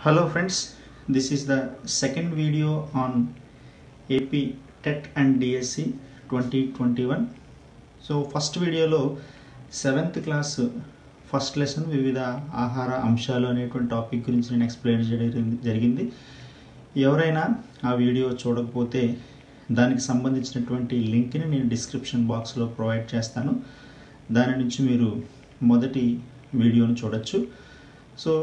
Hello friends, this is the second video on AP TET and DSC 2021. So first వీడియోలో seventh class first lesson వివిధ ఆహార అంశాలు అనేటువంటి topic గురించి నేను ఎక్స్ప్లెయిన్ చేయడం జరిగింది ఎవరైనా ఆ వీడియో చూడకపోతే దానికి సంబంధించినటువంటి లింక్ని నేను డిస్క్రిప్షన్ బాక్స్లో ప్రొవైడ్ చేస్తాను దాని నుంచి మీరు మొదటి వీడియోను చూడొచ్చు సో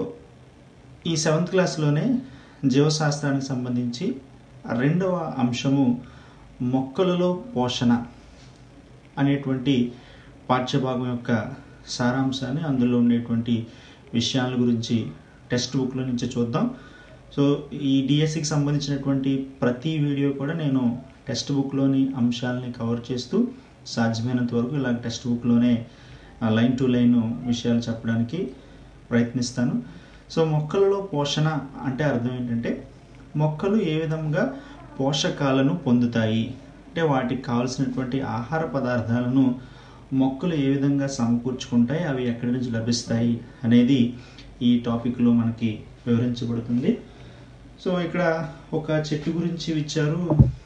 ఈ సెవెంత్ క్లాస్లోనే జీవశాస్త్రానికి సంబంధించి రెండవ అంశము మొక్కలలో పోషణ అనేటువంటి పాఠ్యభాగం యొక్క సారాంశాన్ని అందులో ఉండేటువంటి విషయాల గురించి టెక్స్ట్ బుక్లో నుంచి చూద్దాం సో ఈ డిఎస్సికి సంబంధించినటువంటి ప్రతి వీడియో కూడా నేను టెక్స్ట్ బుక్లోని అంశాలని కవర్ చేస్తూ సాధ్యమైనంత వరకు ఇలా టెక్స్ట్ బుక్లోనే లైన్ టు లైన్ విషయాలు చెప్పడానికి ప్రయత్నిస్తాను సో మొక్కలలో పోషణ అంటే అర్థం ఏంటంటే మొక్కలు ఏ విధంగా పోషకాలను పొందుతాయి అంటే వాటికి కావలసినటువంటి ఆహార పదార్థాలను మొక్కలు ఏ విధంగా సమకూర్చుకుంటాయి అవి ఎక్కడి నుంచి లభిస్తాయి అనేది ఈ టాపిక్లో మనకి వివరించబడుతుంది సో ఇక్కడ ఒక చెట్టు గురించి ఇచ్చారు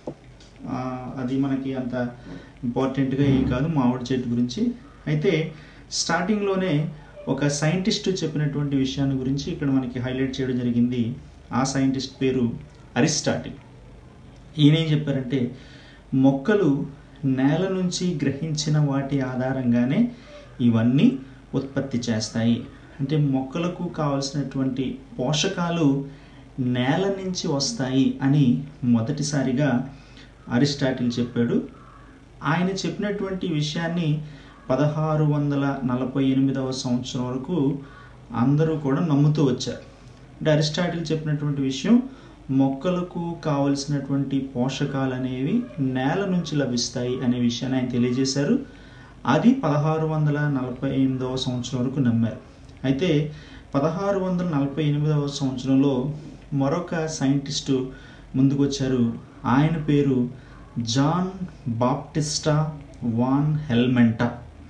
ఆ, అది మనకి అంత ఇంపార్టెంట్గా ఏం కాదు మామిడి చెట్టు గురించి అయితే స్టార్టింగ్లోనే ఒక సైంటిస్ట్ చెప్పినటువంటి విషయాన్ని గురించి ఇక్కడ మనకి హైలైట్ చేయడం జరిగింది ఆ సైంటిస్ట్ పేరు అరిస్టాటిల్ ఈయన ఏం చెప్పారంటే మొక్కలు నేల నుంచి గ్రహించిన వాటి ఆధారంగానే ఇవన్నీ ఉత్పత్తి చేస్తాయి అంటే మొక్కలకు కావలసినటువంటి పోషకాలు నేల నుంచి వస్తాయి అని మొదటిసారిగా అరిస్టాటిల్ చెప్పాడు ఆయన చెప్పినటువంటి విషయాన్ని పదహారు వందల నలభై ఎనిమిదవ సంవత్సరం వరకు అందరూ కూడా నమ్ముతూ వచ్చారు అంటే అరిస్టాటిల్ చెప్పినటువంటి విషయం మొక్కలకు కావలసినటువంటి పోషకాలు అనేవి నేల నుంచి లభిస్తాయి అనే విషయాన్ని ఆయన తెలియజేశారు అది పదహారు వందల నలభై ఎనిమిదవ సంవత్సరం వరకు నమ్మారు అయితే పదహారు వందల నలభై ఎనిమిదవ సంవత్సరంలో మరొక సైంటిస్టు ముందుకొచ్చారు ఆయన పేరు John Baptista van Helmont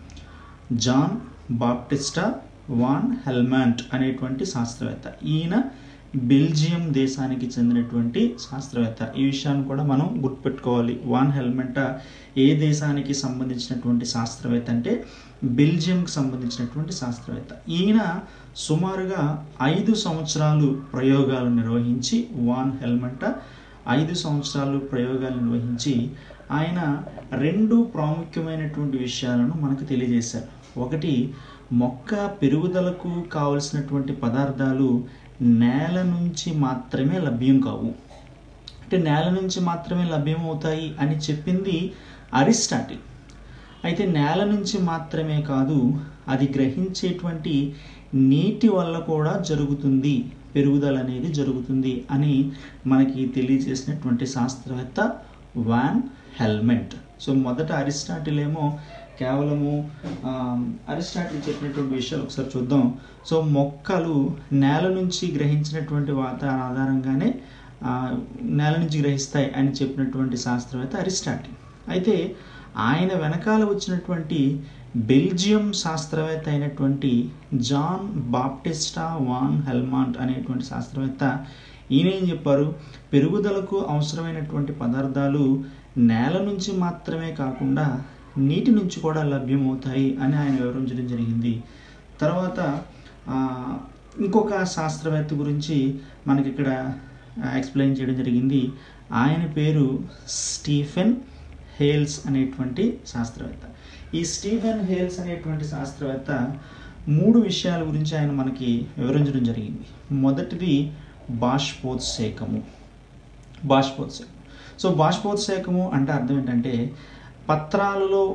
John Baptista van Helmont అనేటువంటి శాస్త్రవేత్త ఈయన బెల్జియం దేశానికి చెందినటువంటి శాస్త్రవేత్త ఈ విషయాన్ని కూడా మనం గుర్తుపెట్టుకోవాలి వాన్ హెల్మెంటా ఏ దేశానికి సంబంధించినటువంటి శాస్త్రవేత్త అంటే బెల్జియంకి సంబంధించినటువంటి శాస్త్రవేత్త ఈయన సుమారుగా ఐదు సంవత్సరాలు ప్రయోగాలు నిర్వహించి వాన్ హెల్మెంటా ఐదు సంవత్సరాలు ప్రయోగాలు నిర్వహించి ఆయన రెండు ప్రాముఖ్యమైనటువంటి విషయాలను మనకు తెలియజేశారు ఒకటి మొక్క పెరుగుదలకు కావలసినటువంటి పదార్థాలు నేల నుంచి మాత్రమే లభ్యం కావు అంటే నేల నుంచి మాత్రమే లభ్యమవుతాయి అని చెప్పింది అరిస్టాటిల్ అయితే నేల నుంచి మాత్రమే కాదు అది గ్రహించేటువంటి నీటి వల్ల కూడా జరుగుతుంది పెరుగుదల అనేది జరుగుతుంది అని మనకి తెలియజేసినటువంటి శాస్త్రవేత్త వాన్ హెల్మెంట్ సో మొదట అరిస్టాటిల్ ఏమో కేవలము ఆ, అరిస్టాటిల్ చెప్పినటువంటి విషయాలు ఒకసారి చూద్దాం సో మొక్కలు నేల నుంచి గ్రహించినటువంటి వాతావరణ ఆధారంగానే ఆ, నేల నుంచి గ్రహిస్తాయి అని చెప్పినటువంటి శాస్త్రవేత్త అరిస్టాటిల్ అయితే ఆయన వెనకాల వచ్చినటువంటి బెల్జియం శాస్త్రవేత్త అయినటువంటి జాన్ బాప్టిస్టా వాన్ హెల్మాంట్ అనేటువంటి శాస్త్రవేత్త ఈయన ఏం చెప్పారు పెరుగుదలకు అవసరమైనటువంటి పదార్థాలు నేల నుంచి మాత్రమే కాకుండా నీటి నుంచి కూడా లభ్యమవుతాయి అని ఆయన వివరించడం జరిగింది తర్వాత ఆ, ఇంకొక శాస్త్రవేత్త గురించి మనకి ఇక్కడ ఎక్స్ప్లెయిన్ చేయడం జరిగింది ఆయన పేరు స్టీఫెన్ హేల్స్ అనేటువంటి శాస్త్రవేత్త ఈ స్టీఫెన్ హేల్స్ అనేటువంటి శాస్త్రవేత్త మూడు విషయాల గురించి ఆయన మనకి వివరించడం జరిగింది మొదటిది బాష్పోత్సేకము బాష్పోత్సేకం సో బాష్పోత్సేకము అంటే అర్థం ఏంటంటే పత్రాలలో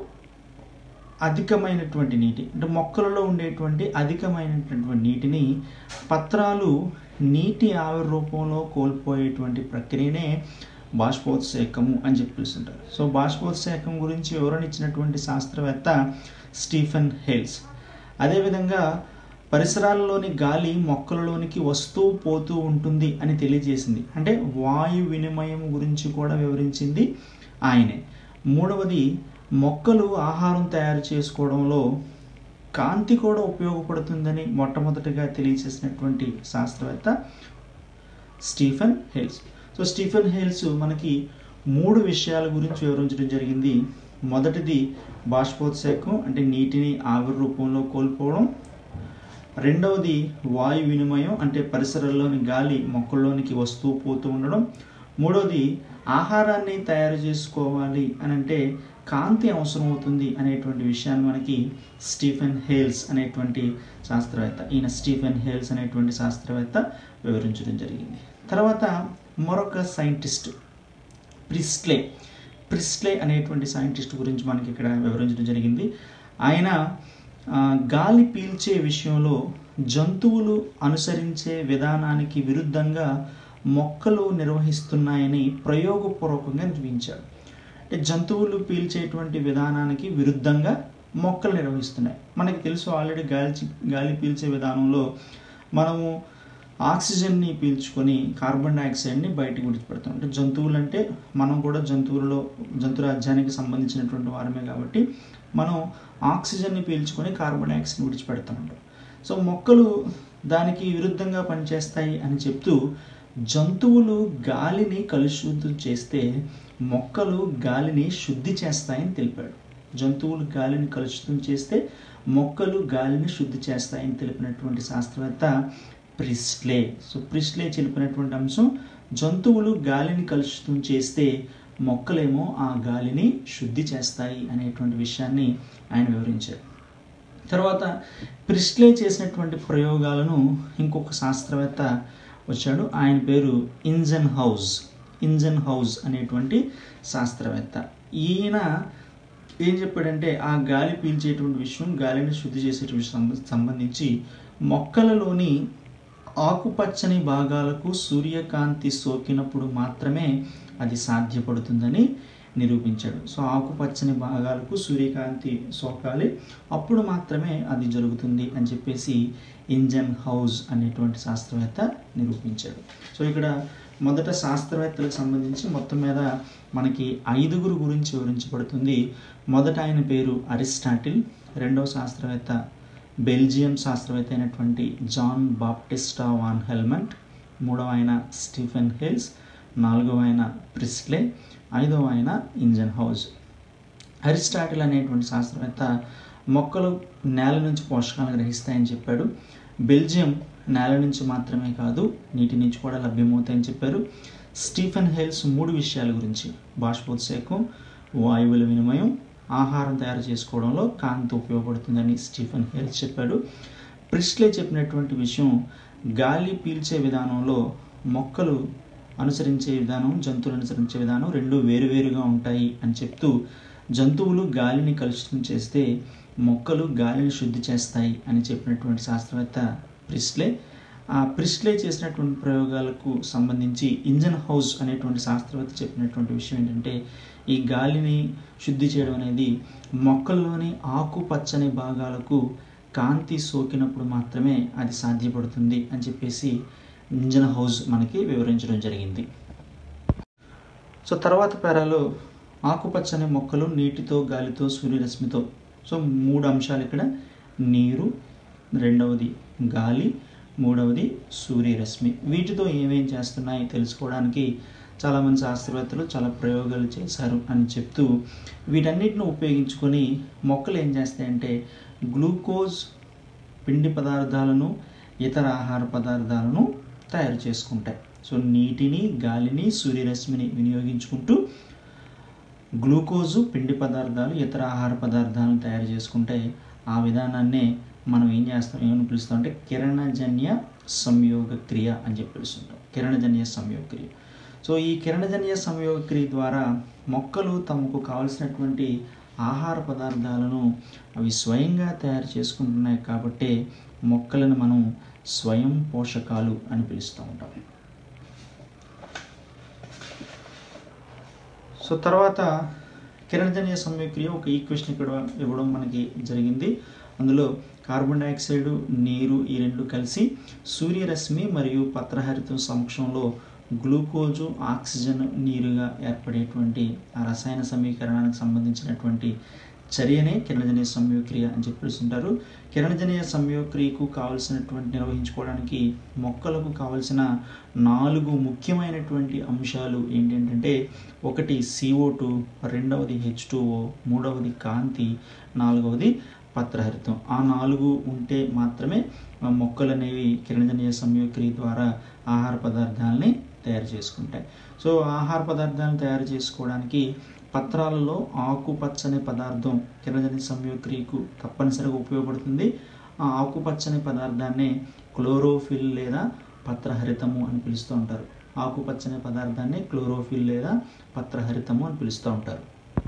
అధికమైనటువంటి నీటి అంటే మొక్కలలో ఉండేటువంటి అధికమైనటువంటి నీటిని పత్రాలు నీటి ఆవిరి రూపంలో కోల్పోయేటువంటి ప్రక్రియనే బాష్పోత్సేకము అని చెప్పి పిలుస్తుంటారు సో బాష్పోత్సేకం గురించి వివరణ ఇచ్చినటువంటి శాస్త్రవేత్త స్టీఫెన్ హెల్స్ అదేవిధంగా పరిసరాలలోని గాలి మొక్కలలోనికి వస్తూ పోతూ ఉంటుంది అని తెలియజేసింది అంటే వాయు వినిమయం గురించి కూడా వివరించింది ఆయనే మూడవది మొక్కలు ఆహారం తయారు చేసుకోవడంలో కాంతి కూడా ఉపయోగపడుతుందని మొట్టమొదటిగా తెలియచేసినటువంటి శాస్త్రవేత్త Stephen Hales so Stephen Hales మనకి మూడు విషయాల గురించి వివరించడం జరిగింది మొదటిది బాష్పోత్సేకం అంటే నీటిని ఆవిరి రూపంలో కోల్పోవడం రెండవది వాయు వినిమయం అంటే పరిసరాల్లోని గాలి మొక్కల్లోనికి వస్తూ పోతూ ఉండడం మూడవది ఆహారాన్ని తయారు చేసుకోవాలి అని అంటే కాంతి అవసరం అవుతుంది అనేటువంటి విషయాన్ని మనకి స్టీఫెన్ హేల్స్ అనేటువంటి శాస్త్రవేత్త ఈయన స్టీఫెన్ హేల్స్ అనేటువంటి శాస్త్రవేత్త వివరించడం జరిగింది తర్వాత మరొక సైంటిస్ట్ ప్రిస్ట్లే ప్రిస్ట్లే అనేటువంటి సైంటిస్ట్ గురించి మనకి ఇక్కడ వివరించడం జరిగింది ఆయన ఆ, గాలి పీల్చే విషయంలో జంతువులు అనుసరించే విధానానికి విరుద్ధంగా మొక్కలు నిర్వహిస్తున్నాయని ప్రయోగపూర్వకంగా చూపించాడు అంటే జంతువులు పీల్చేటువంటి విధానానికి విరుద్ధంగా మొక్కలు నిర్వహిస్తున్నాయి మనకి తెలుసు ఆల్రెడీ గాలి గాలి పీల్చే విధానంలో మనము ఆక్సిజన్ని పీల్చుకొని కార్బన్ డైఆక్సైడ్ని బయటకు విడిచిపెడతాం అంటే జంతువులు అంటే మనం కూడా జంతువులలో జంతు రాజ్యానికి సంబంధించినటువంటి వారమే కాబట్టి మనం ఆక్సిజన్ని పీల్చుకొని కార్బన్ డైఆక్సైడ్ విడిచిపెడతాం సో మొక్కలు దానికి విరుద్ధంగా పనిచేస్తాయి అని చెప్తూ జంతువులు గాలిని కలుషితం చేస్తే మొక్కలు గాలిని శుద్ధి చేస్తాయని తెలిపాడు జంతువులు గాలిని కలుషితం చేస్తే మొక్కలు గాలిని శుద్ధి చేస్తాయని తెలిపినటువంటి శాస్త్రవేత్త ప్రిస్లే సో ప్రిస్లే తెలిపినటువంటి అంశం జంతువులు గాలిని కలుషితం చేస్తే మొక్కలేమో ఆ గాలిని శుద్ధి చేస్తాయి అనేటువంటి విషయాన్ని ఆయన వివరించారు తర్వాత ప్రిస్లే చేసినటువంటి ప్రయోగాలను ఇంకొక శాస్త్రవేత్త వచ్చాడు ఆయన పేరు ఇంజన్ హౌస్ ఇంజన్ హౌస్ అనేటువంటి శాస్త్రవేత్త ఈయన ఏం చెప్పాడంటే ఆ గాలి పీల్చేటువంటి విషయం గాలిని శుద్ధి చేసేటువంటి సంబ- సంబంధించి మొక్కలలోని ఆకుపచ్చని భాగాలకు సూర్యకాంతి సోకినప్పుడు మాత్రమే అది సాధ్యపడుతుందని నిరూపించాడు సో ఆకుపచ్చని భాగాలకు సూర్యకాంతి సోకాలి అప్పుడు మాత్రమే అది జరుగుతుంది అని చెప్పేసి ఇంజన్ హౌస్ అనేటువంటి శాస్త్రవేత్త నిరూపించాడు సో ఇక్కడ మొదట శాస్త్రవేత్తలకు సంబంధించి మొత్తం మీద మనకి ఐదుగురు గురించి వివరించబడుతుంది మొదట ఆయన పేరు అరిస్టాటిల్ రెండవ శాస్త్రవేత్త బెల్జియం శాస్త్రవేత్త అయినటువంటి జాన్ బాప్టిస్టా వాన్ హెల్మెంట్ మూడవ ఆయన స్టీఫెన్ హిల్స్ నాలుగవ ఆయన ప్రిస్లే ఐదవ ఆయన ఇంజన్ హౌస్ అరిస్టాటిల్ అనేటువంటి శాస్త్రవేత్త మొక్కలు నేల నుంచి పోషకాలను గ్రహిస్తాయని చెప్పాడు బెల్జియం నేల నుంచి మాత్రమే కాదు నీటి నుంచి కూడా లభ్యమవుతాయని చెప్పారు స్టీఫెన్ హెల్స్ మూడు విషయాల గురించి బాష్పోత్సేకం వాయువుల వినిమయం ఆహారం తయారు చేసుకోవడంలో కాంతి ఉపయోగపడుతుందని స్టీఫెన్ హెల్స్ చెప్పాడు ప్రిస్లే చెప్పినటువంటి విషయం గాలి పీల్చే విధానంలో మొక్కలు అనుసరించే విధానం జంతువులు అనుసరించే విధానం రెండు వేరువేరుగా ఉంటాయి అని చెప్తూ జంతువులు గాలిని కలుషితం చేస్తే మొక్కలు గాలిని శుద్ధి చేస్తాయి అని చెప్పినటువంటి శాస్త్రవేత్త ప్రిస్లే ఆ ప్రిస్లే చేసినటువంటి ప్రయోగాలకు సంబంధించి ఇంజన్ హౌస్ అనేటువంటి శాస్త్రవేత్త చెప్పినటువంటి విషయం ఏంటంటే ఈ గాలిని శుద్ధి చేయడం అనేది మొక్కల్లోని ఆకుపచ్చని భాగాలకు కాంతి సోకినప్పుడు మాత్రమే అది సాధ్యపడుతుంది అని చెప్పేసి ఇంజన్ హౌస్ మనకి వివరించడం జరిగింది సో తర్వాత పేరాలో ఆకుపచ్చని మొక్కలు నీటితో గాలితో సూర్యరశ్మితో సో మూడు అంశాలు ఇక్కడ నీరు రెండవది గాలి మూడవది సూర్యరశ్మి వీటితో ఏమేం చేస్తున్నాయి తెలుసుకోవడానికి చాలామంది శాస్త్రవేత్తలు చాలా ప్రయోగాలు చేశారు అని చెప్తూ వీటన్నిటిని ఉపయోగించుకొని మొక్కలు ఏం చేస్తాయంటే గ్లూకోజ్ పిండి పదార్థాలను ఇతర ఆహార పదార్థాలను తయారు చేసుకుంటాయి సో నీటిని గాలిని సూర్యరశ్మిని వినియోగించుకుంటూ గ్లూకోజు పిండి పదార్థాలు ఇతర ఆహార పదార్థాలను తయారు చేసుకుంటే ఆ విధానాన్నే మనం ఏం చేస్తాం ఏమని పిలుస్తాం అంటే కిరణజన్య సంయోగ క్రియ అని చెప్పి పిలుస్తుంటాం కిరణజన్య సంయోగ క్రియ సో ఈ కిరణజన్య సంయోగ క్రియ ద్వారా మొక్కలు తమకు కావలసినటువంటి ఆహార పదార్థాలను అవి స్వయంగా తయారు చేసుకుంటున్నాయి కాబట్టి మొక్కలను మనం స్వయం పోషకాలు అని పిలుస్తూ ఉంటాం సో తర్వాత కిరణజన్య సంయోక్రియ ఒక ఈక్వేషన్ ఇక్కడ ఇవ్వడం మనకి జరిగింది అందులో కార్బన్ డైఆక్సైడ్ నీరు ఈ రెండు కలిసి సూర్యరశ్మి మరియు పత్రహరితం సమక్షంలో గ్లూకోజు ఆక్సిజన్ నీరుగా ఏర్పడేటువంటి ఆ రసాయన సమీకరణానికి సంబంధించినటువంటి చర్యనే కిరణజనీయ సంయోక్రియ అని చెప్పి పిలుస్తుంటారు కిరణజనీయ సంయోక్రియకు కావలసినటువంటి నిర్వహించుకోవడానికి మొక్కలకు కావలసిన నాలుగు ముఖ్యమైనటువంటి అంశాలు ఏంటంటే ఒకటి సిఓ టూ రెండవది హెచ్ మూడవది కాంతి నాలుగవది పత్రహరితం ఆ నాలుగు ఉంటే మాత్రమే ఆ మొక్కలు అనేవి కిరణజనీయ సంయోక్రియ ద్వారా ఆహార పదార్థాలని తయారు చేసుకుంటాయి సో ఆహార పదార్థాలను తయారు చేసుకోవడానికి పత్రాలలో ఆకుపచ్చని పదార్థం కిరణజన్య సంయోక్రియకు తప్పనిసరిగా ఉపయోగపడుతుంది ఆ ఆకుపచ్చని పదార్థాన్ని క్లోరోఫిల్ లేదా పత్రహరితము అని పిలుస్తూ ఉంటారు ఆకుపచ్చని పదార్థాన్ని క్లోరోఫిల్ లేదా పత్రహరితము అని పిలుస్తూ ఉంటారు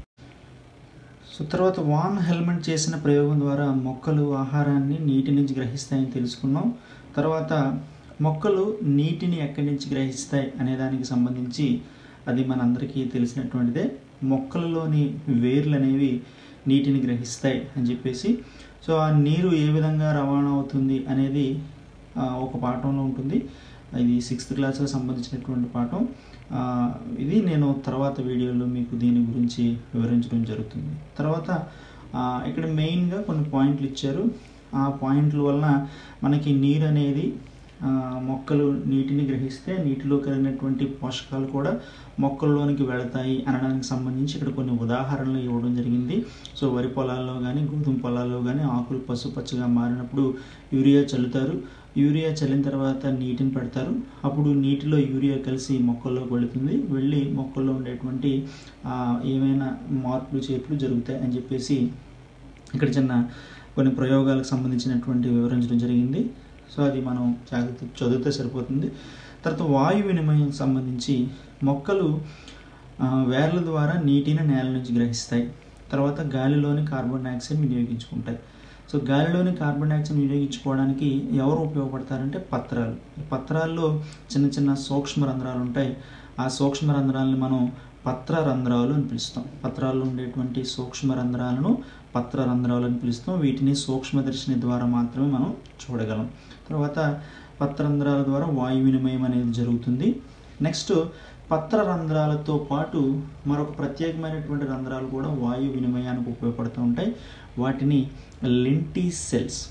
సో తర్వాత వాన్ హెల్మెంట్ చేసిన ప్రయోగం ద్వారా మొక్కలు ఆహారాన్ని నీటి నుంచి గ్రహిస్తాయని తెలుసుకున్నాం తర్వాత మొక్కలు నీటిని ఎక్కడి నుంచి గ్రహిస్తాయి అనే దానికి సంబంధించి అది మనందరికీ తెలిసినటువంటిదే మొక్కలలోని వేర్లు అనేవి నీటిని గ్రహిస్తాయి అని చెప్పేసి సో ఆ నీరు ఏ విధంగా రవాణా అవుతుంది అనేది ఆ, ఒక పాఠంలో ఉంటుంది ఇది సిక్స్త్ క్లాస్కి సంబంధించినటువంటి పాఠం ఆ, ఇది నేను తర్వాత వీడియోలో మీకు దీని గురించి వివరించడం జరుగుతుంది తర్వాత ఆ, ఇక్కడ మెయిన్గా కొన్ని పాయింట్లు ఇచ్చారు ఆ పాయింట్ల వలన మనకి నీరు అనేది ఆ, మొక్కలు నీటిని గ్రహిస్తే నీటిలో కలిగినటువంటి పోషకాలు కూడా మొక్కల్లోనికి వెళతాయి అనడానికి సంబంధించి ఇక్కడ కొన్ని ఉదాహరణలు ఇవ్వడం జరిగింది సో వరి పొలాల్లో కానీ గోధుమ పొలాల్లో కానీ ఆకులు పసుపచ్చగా మారినప్పుడు యూరియా చల్లుతారు యూరియా చల్లిన తర్వాత నీటిని పెడతారు అప్పుడు నీటిలో యూరియా కలిసి మొక్కల్లోకి వెళుతుంది వెళ్ళి మొక్కల్లో ఉండేటువంటి ఆ, ఏమైనా మార్పులు చేర్పులు జరుగుతాయి అని చెప్పేసి ఇక్కడ చిన్న కొన్ని ప్రయోగాలకు సంబంధించినటువంటి వివరించడం జరిగింది సో అది మనం జాగ్రత్త చదివితే సరిపోతుంది తర్వాత వాయు వినిమయం సంబంధించి మొక్కలు ఆ, వేర్ల ద్వారా నీటిని నేల నుంచి గ్రహిస్తాయి తర్వాత గాలిలోని కార్బన్ డైఆక్సైడ్ వినియోగించుకుంటాయి సో గాలిలోని కార్బన్ డైఆక్సైడ్ వినియోగించుకోవడానికి ఎవరు ఉపయోగపడతారంటే పత్రాలు ఈ పత్రాల్లో చిన్న చిన్న సూక్ష్మ రంధ్రాలు ఉంటాయి ఆ సూక్ష్మ రంధ్రాలను మనం పత్ర రంధ్రాలు అని పిలుస్తాం పత్రాల్లో ఉండేటువంటి సూక్ష్మ రంధ్రాలను పత్ర రంధ్రాలు అని పిలుస్తాం వీటిని సూక్ష్మదర్శిని ద్వారా మాత్రమే మనం చూడగలం తర్వాత పత్ర రంధ్రాల ద్వారా వాయు వినిమయం అనేది జరుగుతుంది నెక్స్ట్ పత్ర రంధ్రాలతో పాటు మరొక ప్రత్యేకమైనటువంటి రంధ్రాలు కూడా వాయు వినిమయానికి ఉపయోగపడుతూ ఉంటాయి వాటిని లెంటి సెల్స్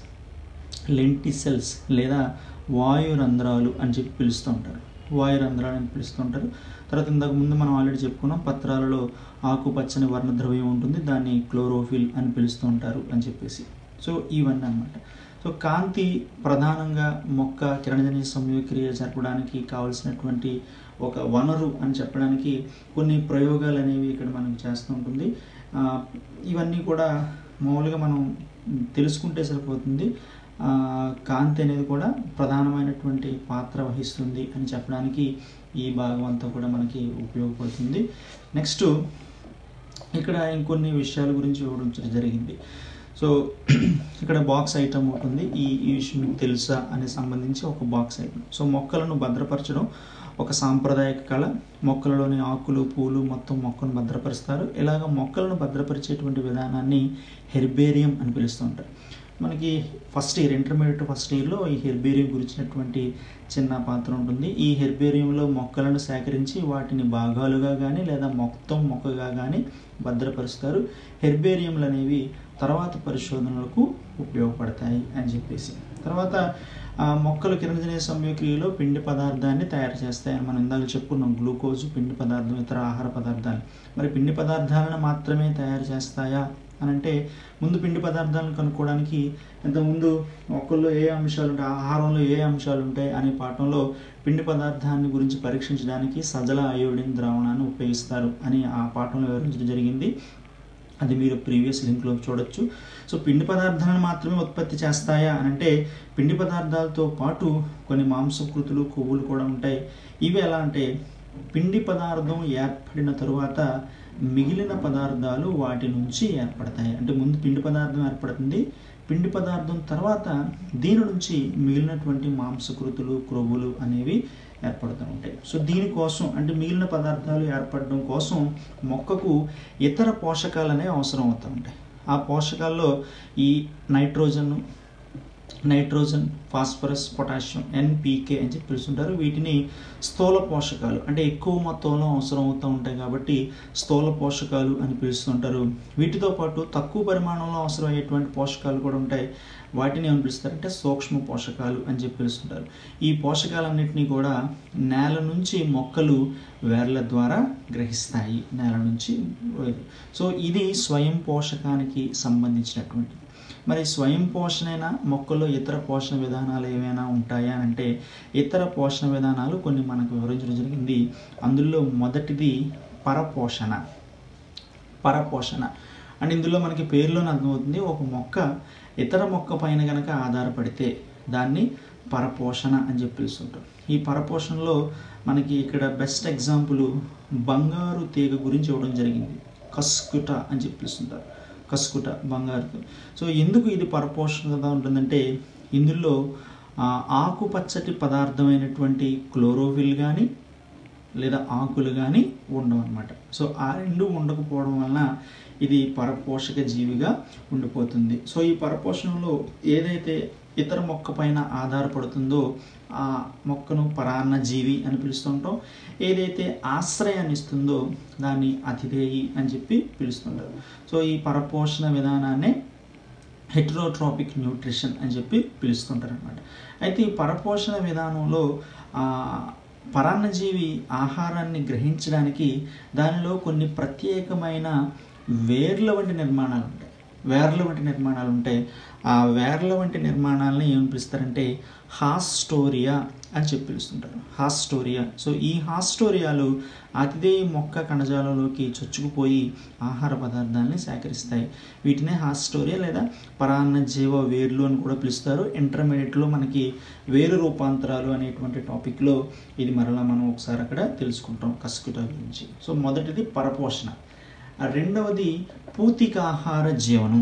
లెంటి సెల్స్ లేదా వాయు రంధ్రాలు అని చెప్పి పిలుస్తూ ఉంటారు వాయు రంధ్రాలు అని పిలుస్తూ ఉంటారు తర్వాత ఇంతకు ముందు మనం ఆల్రెడీ చెప్పుకున్నాం పత్రాలలో ఆకుపచ్చని వర్ణద్రవ్యం ఉంటుంది దాన్ని క్లోరోఫిల్ అని పిలుస్తూ ఉంటారు అని చెప్పేసి సో ఇవన్నీ అన్నమాట సో కాంతి ప్రధానంగా మొక్క కిరణజన్య సంయోక్రియ జరపడానికి కావలసినటువంటి ఒక వనరు అని చెప్పడానికి కొన్ని ప్రయోగాలు అనేవి ఇక్కడ మనకు చేస్తూ ఉంటుంది ఆ, ఇవన్నీ కూడా మామూలుగా మనం తెలుసుకుంటే సరిపోతుంది ఆ, కాంతి అనేది కూడా ప్రధానమైనటువంటి పాత్ర వహిస్తుంది అని చెప్పడానికి ఈ భాగం అంతా కూడా మనకి ఉపయోగపడుతుంది నెక్స్ట్ ఇక్కడ ఇంకొన్ని విషయాల గురించి వివరించడం జరిగింది సో ఇక్కడ బాక్స్ ఐటమ్ ఉంటుంది ఈ ఈ విషయం మీకు తెలుసా అనే సంబంధించి ఒక బాక్స్ ఐటమ్ సో మొక్కలను భద్రపరచడం ఒక సాంప్రదాయక కళ మొక్కలలోని ఆకులు పూలు మొత్తం మొక్కను భద్రపరుస్తారు ఇలాగ మొక్కలను భద్రపరిచేటువంటి విధానాన్ని హెర్బేరియం అని పిలుస్తుంటారు మనకి ఫస్ట్ ఇయర్ ఇంటర్మీడియట్ ఫస్ట్ ఇయర్లో ఈ హెర్బేరియం గురించినటువంటి చిన్న పాత్ర ఉంటుంది ఈ హెర్బేరియంలో మొక్కలను సేకరించి వాటిని భాగాలుగా కానీ లేదా మొత్తం మొక్కగా కానీ భద్రపరుస్తారు హెర్బేరియంలు అనేవి తర్వాత పరిశోధనలకు ఉపయోగపడతాయి అని చెప్పేసి తర్వాత ఆ మొక్కలు కిరణజనీయ సంయోక్రియలో పిండి పదార్థాన్ని తయారు చేస్తాయని మనం ఇందాక చెప్పుకున్నాం గ్లూకోజ్ పిండి పదార్థం ఇతర ఆహార పదార్థాలు మరి పిండి పదార్థాలను మాత్రమే తయారు చేస్తాయా అని అంటే ముందు పిండి పదార్థాలను కనుక్కోవడానికి ఇంతకుముందు మొక్కల్లో ఏ అంశాలు ఉంటాయి ఆహారంలో ఏ అంశాలు ఉంటాయి అనే పాఠంలో పిండి పదార్థాన్ని గురించి పరీక్షించడానికి సజల అయోడిన్ ద్రావణాన్ని ఉపయోగిస్తారు అని ఆ పాఠంలో వివరించడం జరిగింది అది మీరు ప్రీవియస్ లింక్లో చూడొచ్చు సో పిండి పదార్థాలను మాత్రమే ఉత్పత్తి చేస్తాయా అని అంటే పిండి పదార్థాలతో పాటు కొన్ని మాంసకృతులు కొవ్వులు కూడా ఉంటాయి ఇవి ఎలా అంటే పిండి పదార్థం ఏర్పడిన తరువాత మిగిలిన పదార్థాలు వాటి నుంచి ఏర్పడతాయి అంటే ముందు పిండి పదార్థం ఏర్పడుతుంది పిండి పదార్థం తర్వాత దీని నుంచి మిగిలినటువంటి మాంసకృతులు క్రొవ్వులు అనేవి ఏర్పడుతూ ఉంటాయి సో దీనికోసం అంటే మిగిలిన పదార్థాలు ఏర్పడడం కోసం మొక్కకు ఇతర పోషకాలు అనేవి అవసరం అవుతూ ఉంటాయి ఆ పోషకాల్లో ఈ nitrogen nitrogen phosphorus potassium NPK అని చెప్పి పిలుస్తుంటారు వీటిని స్థూల పోషకాలు అంటే ఎక్కువ మొత్తంలో అవసరం అవుతూ ఉంటాయి కాబట్టి స్థూల పోషకాలు అని పిలుస్తుంటారు వీటితో పాటు తక్కువ పరిమాణంలో అవసరమయ్యేటువంటి పోషకాలు కూడా ఉంటాయి వాటిని ఏమని పిలుస్తారంటే సూక్ష్మ పోషకాలు అని చెప్పి పిలుస్తుంటారు ఈ పోషకాలన్నింటినీ కూడా నేల నుంచి మొక్కలు వేర్ల ద్వారా గ్రహిస్తాయి నేల నుంచి సో ఇది స్వయం పోషకానికి సంబంధించినటువంటిది మరి స్వయం పోషణైన మొక్కల్లో ఇతర పోషణ విధానాలు ఏమైనా ఉంటాయా అంటే ఇతర పోషణ విధానాలు కొన్ని మనకు వివరించడం జరిగింది అందులో మొదటిది పరపోషణ పరపోషణ అండ్ ఇందులో మనకి పేరులోనే అర్థమవుతుంది ఒక మొక్క ఇతర మొక్క పైన కనుక ఆధారపడితే దాన్ని పరపోషణ అని చెప్పి పిలుస్తుంటాం ఈ పరపోషణలో మనకి ఇక్కడ బెస్ట్ ఎగ్జాంపుల్ బంగారు తీగ గురించి ఇవ్వడం జరిగింది కస్కుట అని చెప్పి పిలుస్తుంటారు కస్కుట బంగారు సో ఎందుకు ఇది పరపోషణగా ఉంటుందంటే ఇందులో ఆకుపచ్చటి పదార్థమైనటువంటి క్లోరోఫిల్ కానీ లేదా ఆకులు కానీ ఉండవు అనమాట సో ఆ రెండు ఉండకపోవడం వలన ఇది పరపోషక జీవిగా ఉండిపోతుంది సో ఈ పరపోషణలో ఏదైతే ఇతర మొక్క పైన ఆధారపడుతుందో ఆ మొక్కను పరాన్న జీవి అని పిలుస్తుంటాం ఏదైతే ఆశ్రయాన్ని ఇస్తుందో దాన్ని అతిథేయి అని చెప్పి పిలుస్తుంటారు సో ఈ పరపోషణ విధానాన్ని హెట్రోట్రాపిక్ న్యూట్రిషన్ అని చెప్పి పిలుస్తుంటారు అనమాట అయితే ఈ పరపోషణ విధానంలో పరాన్నజీవి ఆహారాన్ని గ్రహించడానికి దానిలో కొన్ని ప్రత్యేకమైన వేర్ల వంటి నిర్మాణాలు ఉంటాయి వేర్ల వంటి నిర్మాణాలు ఉంటాయి ఆ వేర్ల వంటి నిర్మాణాలను ఏమని పిలుస్తారంటే హాస్టోరియా అని చెప్పి పిలుస్తుంటారు హాస్టోరియా సో ఈ హాస్టోరియాలు అతిథేయ మొక్క కణజాలంలోకి చొచ్చుకుపోయి ఆహార పదార్థాలని సేకరిస్తాయి వీటినే హాస్టోరియా లేదా పరాన్న జీవ వేర్లు అని కూడా పిలుస్తారు ఇంటర్మీడియట్లో మనకి వేరు రూపాంతరాలు అనేటువంటి టాపిక్లో ఇది మరలా మనం ఒకసారి అక్కడ తెలుసుకుంటాం కస్కుట గురించి సో మొదటిది పరపోషణ రెండవది పూతికాహార జీవనం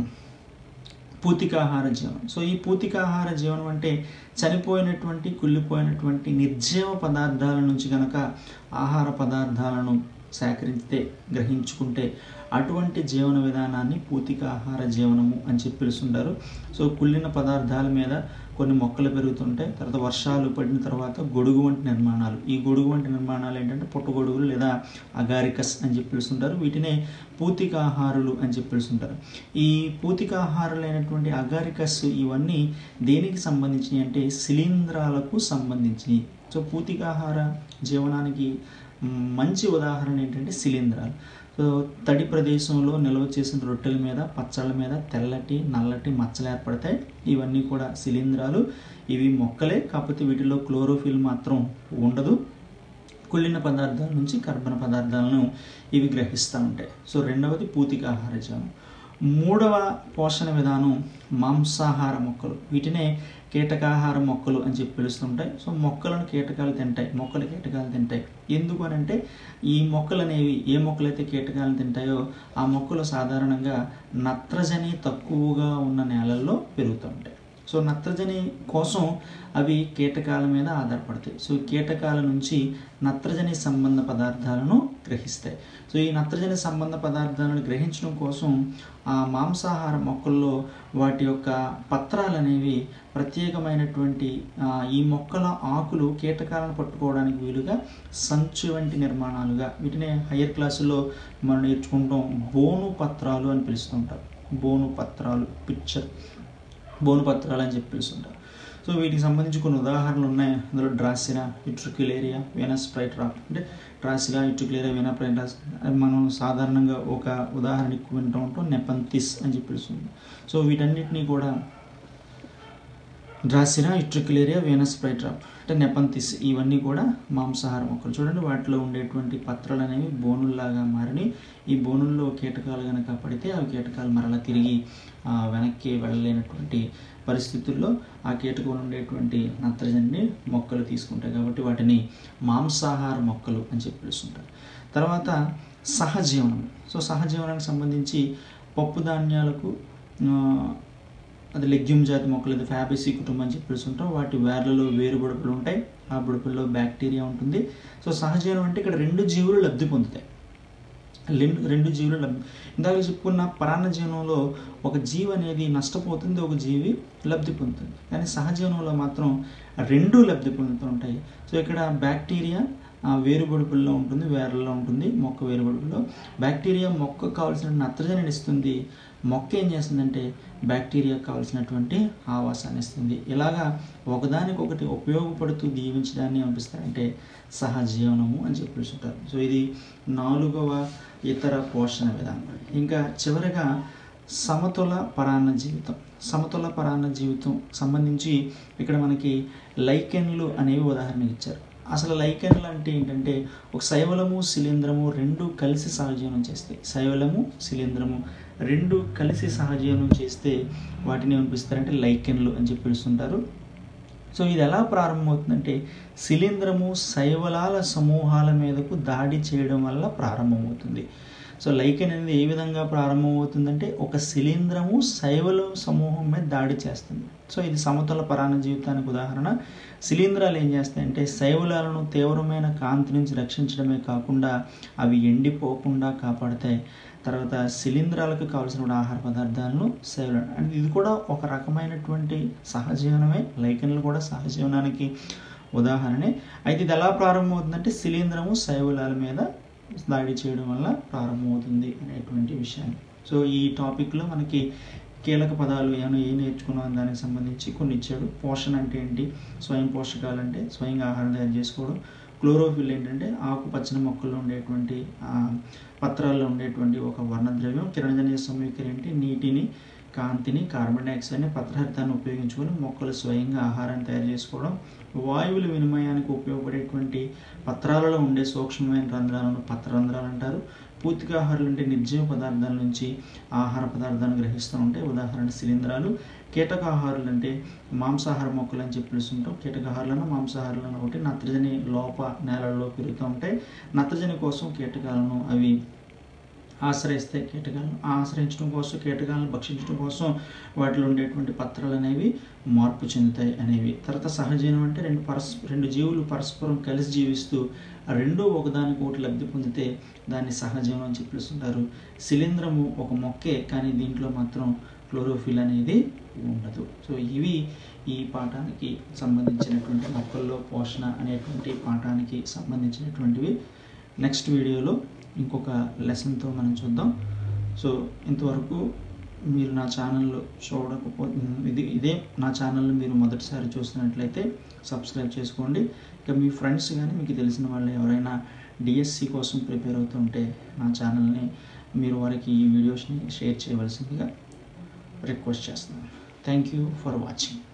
పూతికాహార జీవనం సో ఈ పూతికాహార జీవనం అంటే చనిపోయినటువంటి కుళ్ళిపోయినటువంటి నిర్జీవ పదార్థాల నుంచి కనుక ఆహార పదార్థాలను సేకరిస్తే గ్రహించుకుంటే అటువంటి జీవన విధానాన్ని పూతికాహార జీవనము అని చెప్పి పిలుస్తుంటారు సో కుళ్ళిన పదార్థాల మీద కొన్ని మొక్కలు పెరుగుతుంటాయి తర్వాత వర్షాలు పడిన తర్వాత గొడుగు వంటి నిర్మాణాలు ఈ గొడుగు వంటి నిర్మాణాలు ఏంటంటే పుట్టగొడుగులు లేదా అగారికస్ అని చెప్పి పిలుస్తుంటారు వీటినే పూతికాహారులు అని చెప్పి పిలుస్తుంటారు ఈ పూతికాహారులైనటువంటి అగారికస్ ఇవన్నీ దేనికి సంబంధించినవి అంటే శిలీంధ్రాలకు సంబంధించినవి సో పూతికాహార జీవనానికి మంచి ఉదాహరణ ఏంటంటే శిలీంధ్రాలు సో తడి ప్రదేశంలో నిల్వ చేసిన రొట్టెల మీద పచ్చళ్ళ మీద తెల్లటి నల్లటి మచ్చలు ఏర్పడతాయి ఇవన్నీ కూడా శిలీంధ్రాలు ఇవి మొక్కలే కాకపోతే వీటిలో క్లోరోఫిల్ మాత్రం ఉండదు కుళ్ళిన పదార్థాల నుంచి కర్బన పదార్థాలను ఇవి గ్రహిస్తూ ఉంటాయి సో రెండవది పూతికాహార జీవనం మూడవ పోషణ విధానం మాంసాహార మొక్కలు వీటినే కీటకాహార మొక్కలు అని చెప్పి పిలుస్తుంటాయి సో మొక్కలను కీటకాలు తింటాయి మొక్కలు కీటకాలు తింటాయి ఎందుకు అని అంటే ఈ మొక్కలు అనేవి ఏ మొక్కలైతే కీటకాలు తింటాయో ఆ మొక్కలు సాధారణంగా నత్రజని తక్కువగా ఉన్న నేలల్లో పెరుగుతూ ఉంటాయి సో నత్రజని కోసం అవి కీటకాల మీద ఆధారపడతాయి సో కీటకాల నుంచి నత్రజని సంబంధ పదార్థాలను గ్రహిస్తాయి సో ఈ నత్రజని సంబంధ పదార్థాలను గ్రహించడం కోసం ఆ మాంసాహార మొక్కల్లో వాటి యొక్క పత్రాలు అనేవి ప్రత్యేకమైనటువంటి ఈ మొక్కల ఆకులు కీటకాలను పట్టుకోవడానికి వీలుగా సంచు వంటి నిర్మాణాలుగా వీటిని హయ్యర్ క్లాసుల్లో మనం నేర్చుకుంటాం బోను పత్రాలు అని పిలుస్తుంటారు బోను పత్రాలు పిక్చర్ బోను పత్రాలు అని చెప్పి పిలుస్తుంటారు సో వీటికి సంబంధించి కొన్ని ఉదాహరణలు ఉన్నాయి అందులో డ్రాసిరా ఇట్రుక్యులేరియా వీనస్ ప్రైట్రాప్ అంటే డ్రాసిరా ఇట్రుక్యులేరియా వీనా ప్రైట్రాస్ మనం సాధారణంగా ఒక ఉదాహరణ ఎక్కువ వింటూ ఉంటాం నెపంతిస్ అని చెప్పి పిలుస్తుంది సో వీటన్నిటినీ కూడా డ్రాసిరా ఇట్రిక్యులేరియా వీనస్ ప్రైట్రాప్ అంటే నెపంతిస్ ఇవన్నీ కూడా మాంసాహార మొక్కలు చూడండి వాటిలో ఉండేటువంటి పత్రాలు అనేవి బోనుల్లాగా మారిని ఈ బోనుల్లో కీటకాలు కనుక పడితే ఆ కీటకాలు మరలా తిరిగి వెనక్కి వెళ్ళలేనటువంటి పరిస్థితుల్లో ఆ కీటకం ఉండేటువంటి నత్రజనిని మొక్కలు తీసుకుంటాయి కాబట్టి వాటిని మాంసాహార మొక్కలు అని చెప్పి పిలుస్తుంటారు తర్వాత సహజీవనం సో సహజీవనానికి సంబంధించి పప్పు ధాన్యాలకు అది లెగ్యూమ్ జాతి మొక్కలు అది ఫ్యాబేసీ కుటుంబం అని చెప్పి పిలుస్తుంటాం వాటి వేర్లలో వేరు బుడపలు ఉంటాయి ఆ బుడపల్లో బ్యాక్టీరియా ఉంటుంది సో సహజీవనం అంటే ఇక్కడ రెండు జీవులు లబ్ధి పొందుతాయి రెండు రెండు జీవులు లబ్ధి ఇందాక చెప్పుకున్న పరాన్న జీవనంలో ఒక జీవి అనేది నష్టపోతుంది ఒక జీవి లబ్ధి పొందుతుంది కానీ సహజీవనంలో మాత్రం రెండు లబ్ధి పొందుతూ ఉంటాయి సో ఇక్కడ బ్యాక్టీరియా ఆ, వేరుబొడుపుల్లో ఉంటుంది వేర్లలో ఉంటుంది మొక్క వేరుబొడుపులో బ్యాక్టీరియా మొక్కకు కావాల్సిన నత్రజనిని ఇస్తుంది మొక్క ఏం చేస్తుందంటే బ్యాక్టీరియాకు కావాల్సినటువంటి ఆవాసాన్ని ఇస్తుంది ఇలాగా ఒకదానికొకటి ఉపయోగపడుతూ దీవించడాన్ని పంపిస్తారంటే సహజీవనము అని చెప్పి పిలుస్తుంటారు సో ఇది నాలుగవ ఇతర పోషణ విధానం ఇంకా చివరిగా సమతుల పరాన్న జీవితం సమతుల పరాన్న జీవితం సంబంధించి ఇక్కడ మనకి లైకెన్లు అనేవి ఉదాహరణ ఇచ్చారు అసలు లైకెన్లు అంటే ఏంటంటే ఒక శైవలము శిలీంద్రము రెండు కలిసి సహజీవనం చేస్తాయి శైవలము శిలీంద్రము రెండు కలిసి సహజీవనం చేస్తే వాటిని ఏమనిపిస్తారంటే లైకెన్లు అని చెప్పి పిలుస్తుంటారు సో ఇది ఎలా ప్రారంభమవుతుందంటే శిలీంద్రము శైవలాల సమూహాల మీదకు దాడి చేయడం వల్ల ప్రారంభమవుతుంది సో లైకెన్ అనేది ఏ విధంగా ప్రారంభమవుతుందంటే ఒక శిలీంద్రము శైవల సమూహం మీద దాడి చేస్తుంది సో ఇది సమతుల పరాణ జీవితానికి ఉదాహరణ శిలీంధ్రాలు ఏం చేస్తాయంటే శైవలాలను తీవ్రమైన కాంతి నుంచి రక్షించడమే కాకుండా అవి ఎండిపోకుండా కాపాడతాయి తర్వాత శిలీంధ్రాలకు కావాల్సిన ఆహార పదార్థాలను శైవల అంటే ఇది కూడా ఒక రకమైనటువంటి సహజీవనమే లైకెన్లు కూడా సహజీవనానికి ఉదాహరణే అయితే ఇది ఎలా ప్రారంభమవుతుందంటే శిలీంధ్రము శైవలాల మీద దాడి చేయడం వల్ల ప్రారంభమవుతుంది అనేటువంటి విషయాన్ని సో ఈ టాపిక్లో మనకి కీలక పదాలు ఏమైనా ఏ నేర్చుకున్నాం దానికి సంబంధించి కొన్ని ఇచ్చాడు పోషణ అంటే ఏంటి స్వయం పోషకాలు అంటే స్వయంగా ఆహారం తయారు చేసుకోవడం క్లోరోఫిల్ ఏంటంటే ఆకుపచ్చని మొక్కల్లో ఉండేటువంటి ఆ, పత్రాల్లో ఉండేటువంటి ఒక వర్ణద్రవ్యం కిరణజన్య సమీకరణ ఏంటి నీటిని కాంతిని కార్బన్ డైఆక్సైడ్ని పత్రహరితాన్ని ఉపయోగించుకొని మొక్కలు స్వయంగా ఆహారాన్ని తయారు చేసుకోవడం వాయువుల వినిమయానికి ఉపయోగపడేటువంటి పత్రాలలో ఉండే సూక్ష్మమైన రంధ్రాలను పత్రరంధ్రాలు అంటారు పూతికాహారాలు అంటే నిర్జీవ పదార్థాల నుంచి ఆహార పదార్థాలను గ్రహిస్తూ ఉంటాయి ఉదాహరణ శిలీంధ్రాలు కీటకాహారులు అంటే మాంసాహార మొక్కలు అని చెప్పి పిలుస్తుంటాం కీటకాహారులను మాంసాహారులను ఒకటి నత్రజని లోప నేలల్లో పెరుగుతూ ఉంటాయి నత్రజని కోసం కీటకాలను అవి ఆశ్రయిస్తాయి కీటకాలను ఆ ఆశ్రయించడం కోసం కీటకాలను భక్షించడం కోసం వాటిలో ఉండేటువంటి పత్రాలు అనేవి మార్పు చెందుతాయి అనేవి తర్వాత సహజీవనం అంటే రెండు పరస్ రెండు జీవులు పరస్పరం కలిసి జీవిస్తూ ఆ రెండు ఒకదానికి ఒకటి లబ్ధి పొందితే దాన్ని సహజీవనం అని చెప్పి పిలుస్తుంటారు శిలీంధ్రము ఒక మొక్కే కానీ దీంట్లో మాత్రం క్లోరోఫిల్ అనేది ఉండదు సో ఇవి ఈ పాఠానికి సంబంధించినటువంటి మొక్కల్లో పోషణ అనేటువంటి పాఠానికి సంబంధించినటువంటివి నెక్స్ట్ వీడియోలో ఇంకొక లెసన్తో మనం చూద్దాం సో ఇంతవరకు మీరు నా ఛానల్లో చూడకపో ఇది ఇదే నా ఛానల్ని మీరు మొదటిసారి చూస్తున్నట్లయితే సబ్స్క్రైబ్ చేసుకోండి ఇక మీ ఫ్రెండ్స్ కానీ మీకు తెలిసిన వాళ్ళు ఎవరైనా డిఎస్సి కోసం ప్రిపేర్ అవుతుంటే నా ఛానల్ని మీరు వారికి ఈ వీడియోస్ని షేర్ చేయవలసిందిగా రిక్వెస్ట్ చేస్తున్నాను థ్యాంక్ యూ ఫర్ వాచింగ్